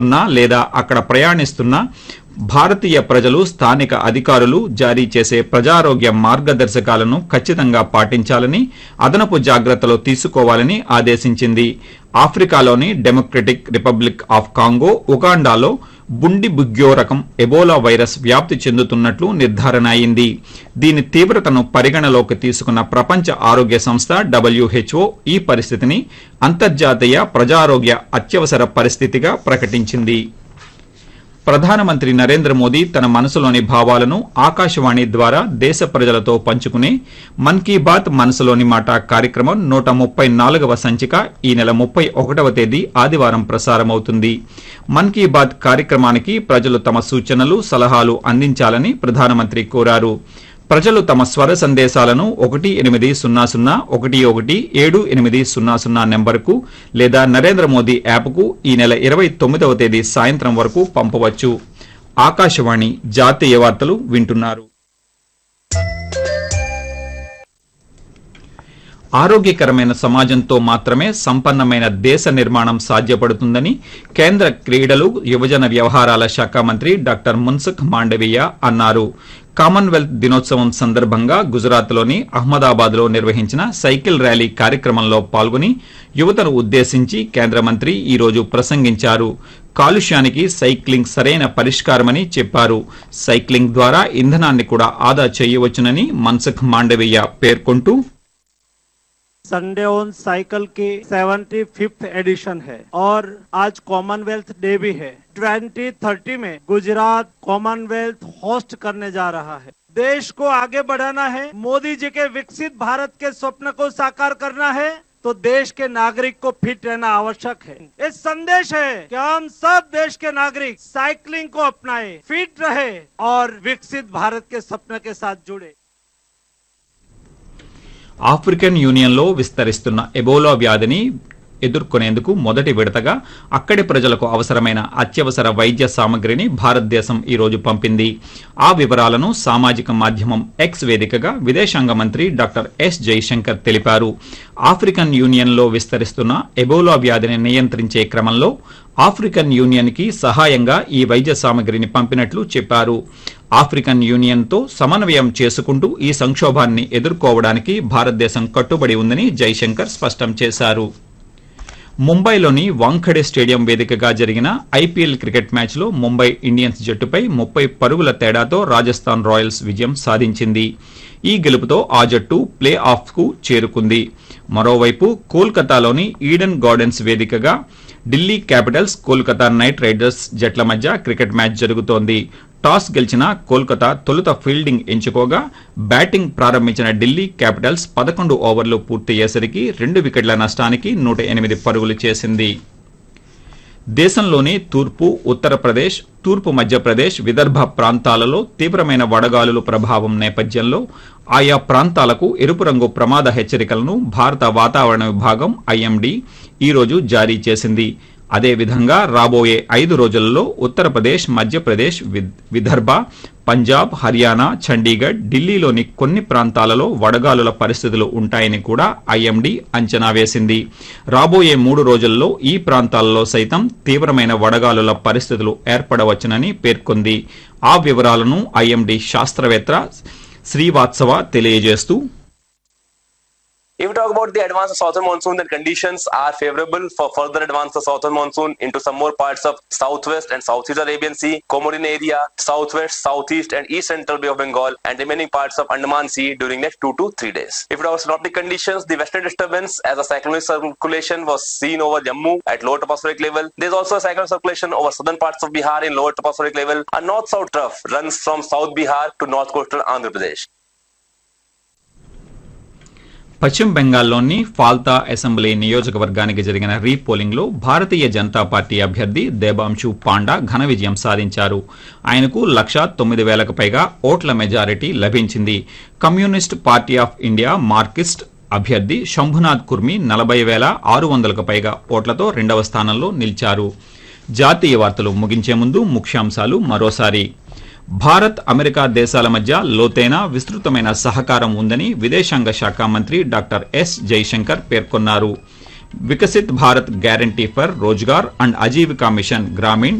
ఉన్న లేదా అక్కడ ప్రయాణిస్తున్న భారతీయ ప్రజలు స్థానిక అధికారులు జారీ చేసే ప్రజారోగ్య మార్గదర్శకాలను ఖచ్చితంగా పాటించాలని అదనపు జాగ్రత్తలు తీసుకోవాలని ఆదేశించింది ఆఫ్రికాలోని డెమోక్రటిక్ రిపబ్లిక్ ఆఫ్ కాంగో ఉగాండాలో బుండి బుగ్యో రకం ఎబోలా వైరస్ వ్యాప్తి చెందుతున్నట్లు నిర్ధారణ అయింది దీని తీవ్రతను పరిగణలోకి తీసుకున్న ప్రపంచ ఆరోగ్య సంస్థ డబ్ల్యూహెచ్ఓ ఈ పరిస్థితిని అంతర్జాతీయ ప్రజారోగ్య అత్యవసర పరిస్థితిగా ప్రకటించింది ప్రధానమంత్రి నరేంద్ర మోదీ తన మనసులోని భావాలను ఆకాశవాణి ద్వారా దేశ ప్రజలతో పంచుకునే మన్ కీ బాత్ మనసులోని మాట కార్యక్రమం నూట ముప్పై నాలుగవ సంచిక ఈ నెల ముప్పై ఒకటవ తేదీ ఆదివారం ప్రసారమవుతుంది మన్ కీ బాత్ కార్యక్రమానికి ప్రజలు తమ సూచనలు సలహాలు అందించాలని ప్రధానమంత్రి కోరారు ప్రజలు తమ స్వర సందేశాలను ఒకటి ఎనిమిది సున్నా సున్నా ఒకటి ఒకటి ఏడు ఎనిమిది సున్నా సున్నా నెంబర్కు లేదా నరేంద్ర మోదీ యాప్కు ఈ నెల ఇరవై తొమ్మిదవ తేదీ సాయంత్రం వరకు పంపవచ్చు ఆకాశవాణి జాతీయ వార్తలు వింటున్నారు ఆరోగ్యకరమైన సమాజంతో మాత్రమే సంపన్నమైన దేశ నిర్మాణం సాధ్యపడుతుందని కేంద్ర క్రీడలు యువజన వ్యవహారాల శాఖ మంత్రి డాక్టర్ మున్సుఖ్ మాండవీయ అన్నారు కామన్వెల్త్ దినోత్సవం సందర్భంగా గుజరాత్లోని అహ్మదాబాద్లో నిర్వహించిన సైకిల్ ర్యాలీ కార్యక్రమంలో పాల్గొని యువతను ఉద్దేశించి కేంద్ర మంత్రి ఈ రోజు ప్రసంగించారు కాలుష్యానికి సైక్లింగ్ సరైన పరిష్కారమని చెప్పారు సైక్లింగ్ ద్వారా ఇంధనాన్ని కూడా ఆదా చేయవచ్చునని మన్సుఖ్ మాండవీయ పేర్కొంటూ संडे ऑन साइकिल की 75th एडिशन है और आज कॉमनवेल्थ डे भी है 2030 में गुजरात कॉमनवेल्थ होस्ट करने जा रहा है देश को आगे बढ़ाना है मोदी जी के विकसित भारत के स्वप्न को साकार करना है तो देश के नागरिक को फिट रहना आवश्यक है ये संदेश है कि हम सब देश के नागरिक साइकिलिंग को अपनाए फिट रहे और विकसित भारत के सपने के साथ जुड़े ఆఫ్రికన్ యూనియన్లో విస్తరిస్తున్న ఎబోలా వ్యాధిని ఎదుర్కొనేందుకు మొదటి విడతగా అక్కడి ప్రజలకు అవసరమైన అత్యవసర వైద్య సామగ్రిని భారతదేశం ఈ రోజు పంపింది ఆ వివరాలను సామాజిక మాధ్యమం ఎక్స్ వేదికగా విదేశాంగ మంత్రి డాక్టర్ ఎస్ జైశంకర్ తెలిపారు ఆఫ్రికన్ యూనియన్లో విస్తరిస్తున్న ఎబోలా వ్యాధిని నియంత్రించే క్రమంలో ఆఫ్రికన్ యూనియన్ కి సహాయంగా ఈ వైద్య సామగ్రిని పంపినట్లు చెప్పారు ఆఫ్రికన్ యూనియన్ తో సమన్వయం చేసుకుంటూ ఈ సంక్షోభాన్ని ఎదుర్కోవడానికి భారతదేశం కట్టుబడి ఉందని జైశంకర్ స్పష్టం చేశారు ముంబైలోని వాంఖడే స్టేడియం వేదికగా జరిగిన ఐపీఎల్ క్రికెట్ మ్యాచ్లో ముంబై ఇండియన్స్ జట్టుపై ముప్పై పరుగుల తేడాతో రాజస్థాన్ రాయల్స్ విజయం సాధించింది ఈ గెలుపుతో ఆ జట్టు ప్లే ఆఫ్ కు చేరుకుంది మరోవైపు కోల్కతాలోని ఈడెన్ గార్డెన్స్ వేదికగా Delhi Capitals Kolkata Knight Riders జట్ల మధ్య క్రికెట్ మ్యాచ్ జరుగుతోంది టాస్ గెలిచిన కోల్కతా తొలుత ఫీల్డింగ్ ఎంచుకోగా బ్యాటింగ్ ప్రారంభించిన ఢిల్లీ క్యాపిటల్స్ పదకొండు ఓవర్లు పూర్తయ్యేసరికి రెండు వికెట్ల నష్టానికి నూట ఎనిమిది పరుగులు చేసింది దేశంలోని తూర్పు ఉత్తరప్రదేశ్ తూర్పు మధ్యప్రదేశ్ విదర్భ ప్రాంతాలలో తీవ్రమైన వడగాలుల ప్రభావం నేపథ్యంలో ఆయా ప్రాంతాలకు ఎరుపు రంగు ప్రమాద హెచ్చరికలను భారత వాతావరణ విభాగం ఐఎండీ ఈ రోజు జారీ చేసింది అదేవిధంగా రాబోయే ఐదు రోజులలో ఉత్తరప్రదేశ్ మధ్యప్రదేశ్ విదర్భ పంజాబ్ హర్యానా చండీగఢ్ ఢిల్లీలోని కొన్ని ప్రాంతాలలో వడగాలుల పరిస్థితులు ఉంటాయని కూడా ఐఎండీ అంచనా వేసింది రాబోయే మూడు రోజుల్లో ఈ ప్రాంతాలలో సైతం తీవ్రమైన వడగాలుల పరిస్థితులు ఏర్పడవచ్చునని పేర్కొంది ఆ వివరాలను ఐఎండీ శాస్త్రవేత్త శ్రీవాత్సవ తెలియజేస్తూ If we talk about the advance of southern monsoon, then conditions are favorable for further advance of southern monsoon into some more parts of southwest and southeast Arabian Sea, Comorin area, southwest, southeast, and east central Bay of Bengal, and remaining parts of Andaman Sea during next two to three days. If it was synoptic conditions, the western disturbance as a cyclonic circulation was seen over Jammu at lower tropospheric level. There's also a cyclonic circulation over southern parts of Bihar in lower tropospheric level. A north-south trough runs from South Bihar to north coastal Andhra Pradesh. పశ్చిమ బెంగాల్లోని ఫాల్తా assembly నియోజకవర్గానికి జరిగిన repolling లో భారతీయ Janata party అభ్యర్థి దేబాంశు panda ఘన విజయం సాధించారు ఆయనకు లక్ష తొమ్మిది వేలకు పైగా ఓట్ల మెజారిటీ లభించింది Communist Party of India Marxist అభ్యర్థి శంభునాథ్ కుర్మి నలభై వేల ఆరు వందలకు పైగా ఓట్లతో రెండవ స్థానంలో నిలిచారు జాతీయ వార్తలు ముగించే ముందు ముఖ్యాంశాలు మరోసారి భారత్ అమెరికా దేశాల మధ్య లోతైన విస్తృతమైన సహకారం ఉందని విదేశాంగ శాఖ మంత్రి డాక్టర్ ఎస్ జైశంకర్ పేర్కొన్నారు Viksit Bharat guarantee for Rozgar and Ajeevika mission Grameen